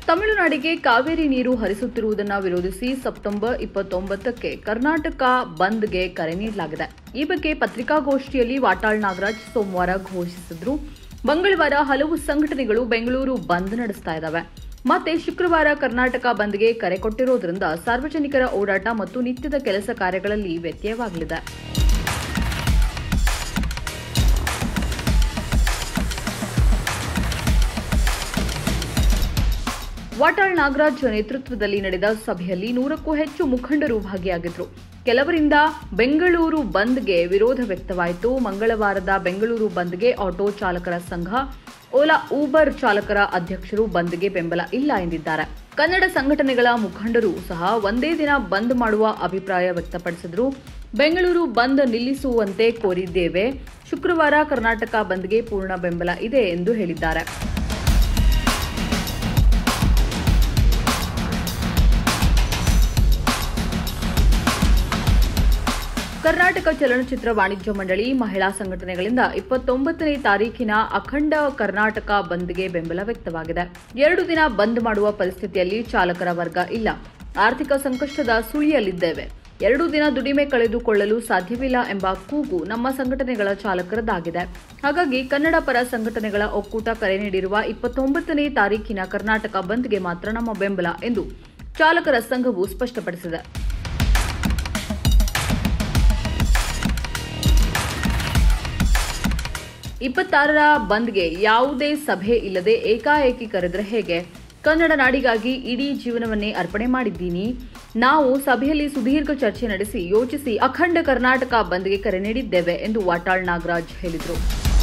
ತಮಿಳುನಾಡಿಗೆ ಕಾವೇರಿ ನೀರು ಹರಿಸುತ್ತಿರುವುದನ್ನು ವಿರೋಧಿಸಿ ಸೆಪ್ಟೆಂಬರ್ ಇಪ್ಪತ್ತೊಂಬತ್ತಕ್ಕೆ ಕರ್ನಾಟಕ ಬಂದ್ಗೆ ಕರೆ ನೀಡಲಾಗಿದೆ ಈ ಬಗ್ಗೆ ಪತ್ರಿಕಾಗೋಷ್ಠಿಯಲ್ಲಿ ವಾಟಾಳ್ ನಾಗರಾಜ್ ಸೋಮವಾರ ಘೋಷಿಸಿದ್ರು ಮಂಗಳವಾರ ಹಲವು ಸಂಘಟನೆಗಳು ಬೆಂಗಳೂರು ಬಂದ್ ನಡೆಸ್ತಾ ಇದ್ದಾವೆ ಮತ್ತೆ ಶುಕ್ರವಾರ ಕರ್ನಾಟಕ ಬಂದ್ಗೆ ಕರೆ ಕೊಟ್ಟಿರೋದ್ರಿಂದ ಸಾರ್ವಜನಿಕರ ಓಡಾಟ ಮತ್ತು ನಿತ್ಯದ ಕೆಲಸ ಕಾರ್ಯಗಳಲ್ಲಿ ವ್ಯತ್ಯಯವಾಗಲಿದೆ ವಾಟಾಳ್ ನಾಗರಾಜ್ ನೇತೃತ್ವದಲ್ಲಿ ನಡೆದ ಸಭೆಯಲ್ಲಿ ನೂರಕ್ಕೂ ಹೆಚ್ಚು ಮುಖಂಡರು ಭಾಗಿಯಾಗಿದ್ರು ಕೆಲವರಿಂದ ಬೆಂಗಳೂರು ಬಂದ್ಗೆ ವಿರೋಧ ವ್ಯಕ್ತವಾಯಿತು ಮಂಗಳವಾರದ ಬೆಂಗಳೂರು ಬಂದ್ಗೆ ಆಟೋ ಚಾಲಕರ ಸಂಘ ಓಲಾ ಊಬರ್ ಚಾಲಕರ ಅಧ್ಯಕ್ಷರು ಬಂದ್ಗೆ ಬೆಂಬಲ ಇಲ್ಲ ಎಂದಿದ್ದಾರೆ ಕನ್ನಡ ಸಂಘಟನೆಗಳ ಮುಖಂಡರು ಸಹ ಒಂದೇ ದಿನ ಬಂದ್ ಮಾಡುವ ಅಭಿಪ್ರಾಯ ವ್ಯಕ್ತಪಡಿಸಿದ್ರು ಬೆಂಗಳೂರು ಬಂದ್ ನಿಲ್ಲಿಸುವಂತೆ ಕೋರಿದ್ದೇವೆ ಶುಕ್ರವಾರ ಕರ್ನಾಟಕ ಬಂದ್ಗೆ ಪೂರ್ಣ ಬೆಂಬಲ ಇದೆ ಎಂದು ಹೇಳಿದ್ದಾರೆ ಕರ್ನಾಟಕ ಚಲನಚಿತ್ರ ವಾಣಿಜ್ಯ ಮಂಡಳಿ ಮಹಿಳಾ ಸಂಘಟನೆಗಳಿಂದ ಇಪ್ಪತ್ತೊಂಬತ್ತನೇ ತಾರೀಕಿನ ಅಖಂಡ ಕರ್ನಾಟಕ ಬಂದ್ಗೆ ಬೆಂಬಲ ವ್ಯಕ್ತವಾಗಿದೆ ಎರಡು ದಿನ ಬಂದ್ ಮಾಡುವ ಪರಿಸ್ಥಿತಿಯಲ್ಲಿ ಚಾಲಕರ ವರ್ಗ ಇಲ್ಲ ಆರ್ಥಿಕ ಸಂಕಷ್ಟದ ಸುಳಿಯಲಿದ್ದೇವೆ ಎರಡು ದಿನ ದುಡಿಮೆ ಕಳೆದುಕೊಳ್ಳಲು ಸಾಧ್ಯವಿಲ್ಲ ಎಂಬ ಕೂಗು ನಮ್ಮ ಸಂಘಟನೆಗಳ ಚಾಲಕರದಾಗಿದೆ ಹಾಗಾಗಿ ಕನ್ನಡ ಪರ ಸಂಘಟನೆಗಳ ಒಕ್ಕೂಟ ಕರೆ ನೀಡಿರುವ ಇಪ್ಪತ್ತೊಂಬತ್ತನೇ ತಾರೀಕಿನ ಕರ್ನಾಟಕ ಬಂದ್ಗೆ ಮಾತ್ರ ನಮ್ಮ ಬೆಂಬಲ ಎಂದು ಚಾಲಕರ ಸಂಘವು ಸ್ಪಷ್ಟಪಡಿಸಿದೆ ಇಪ್ಪತ್ತಾರರ ಬಂದ್ಗೆ ಯಾವುದೇ ಸಭೆ ಇಲ್ಲದೆ ಏಕಾಏಕಿ ಕರೆದ್ರೆ ಹೇಗೆ ಕನ್ನಡ ನಾಡಿಗಾಗಿ ಇಡೀ ಜೀವನವನ್ನೇ ಅರ್ಪಣೆ ಮಾಡಿದ್ದೀನಿ ನಾವು ಸಭೆಯಲ್ಲಿ ಸುದೀರ್ಘ ಚರ್ಚೆ ನಡೆಸಿ ಯೋಚಿಸಿ ಅಖಂಡ ಕರ್ನಾಟಕ ಬಂದ್ಗೆ ಕರೆ ನೀಡಿದ್ದೇವೆ ಎಂದು ವಾಟಾಳ್ ನಾಗರಾಜ್ ಹೇಳಿದರು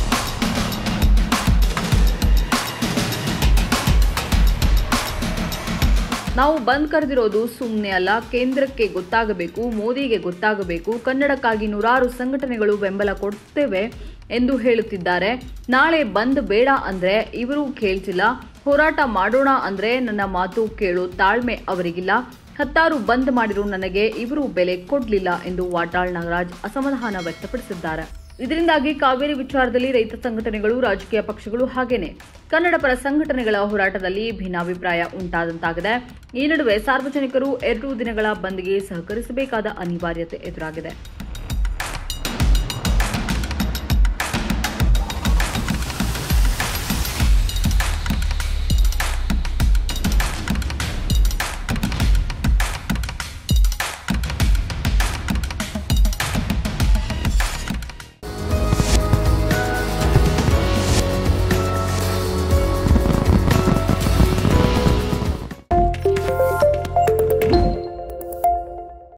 ನಾವು ಬಂದ್ ಕರೆದಿರೋದು ಸುಮ್ಮನೆ ಅಲ್ಲ ಕೇಂದ್ರಕ್ಕೆ ಗೊತ್ತಾಗಬೇಕು ಮೋದಿಗೆ ಗೊತ್ತಾಗಬೇಕು ಕನ್ನಡಕ್ಕಾಗಿ ನೂರಾರು ಸಂಘಟನೆಗಳು ಬೆಂಬಲ ಕೊಡ್ತೇವೆ ಎಂದು ಹೇಳುತ್ತಿದ್ದಾರೆ ನಾಳೆ ಬಂದ್ ಬೇಡ ಅಂದ್ರೆ ಇವರು ಕೇಳ್ತಿಲ್ಲ ಹೋರಾಟ ಮಾಡೋಣ ಅಂದ್ರೆ ನನ್ನ ಮಾತು ಕೇಳೋ ತಾಳ್ಮೆ ಅವರಿಗಿಲ್ಲ ಹತ್ತಾರು ಬಂದ್ ಮಾಡಿರೋ ನನಗೆ ಇವರು ಬೆಲೆ ಕೊಡ್ಲಿಲ್ಲ ಎಂದು ವಾಟಾಳ್ ನಾಗರಾಜ್ ಅಸಮಾಧಾನ ವ್ಯಕ್ತಪಡಿಸಿದ್ದಾರೆ ಇದರಿಂದಾಗಿ ಕಾವೇರಿ ವಿಚಾರದಲ್ಲಿ ರೈತ ಸಂಘಟನೆಗಳು ರಾಜಕೀಯ ಪಕ್ಷಗಳು ಹಾಗೇನೆ ಕನ್ನಡ ಪರ ಸಂಘಟನೆಗಳ ಹೋರಾಟದಲ್ಲಿ ಭಿನ್ನಾಭಿಪ್ರಾಯ ಉಂಟಾದಂತಾಗಿದೆ ಈ ನಡುವೆ ಸಾರ್ವಜನಿಕರು ಎರಡು ದಿನಗಳ ಬಂದ್ಗೆ ಸಹಕರಿಸಬೇಕಾದ ಅನಿವಾರ್ಯತೆ ಎದುರಾಗಿದೆ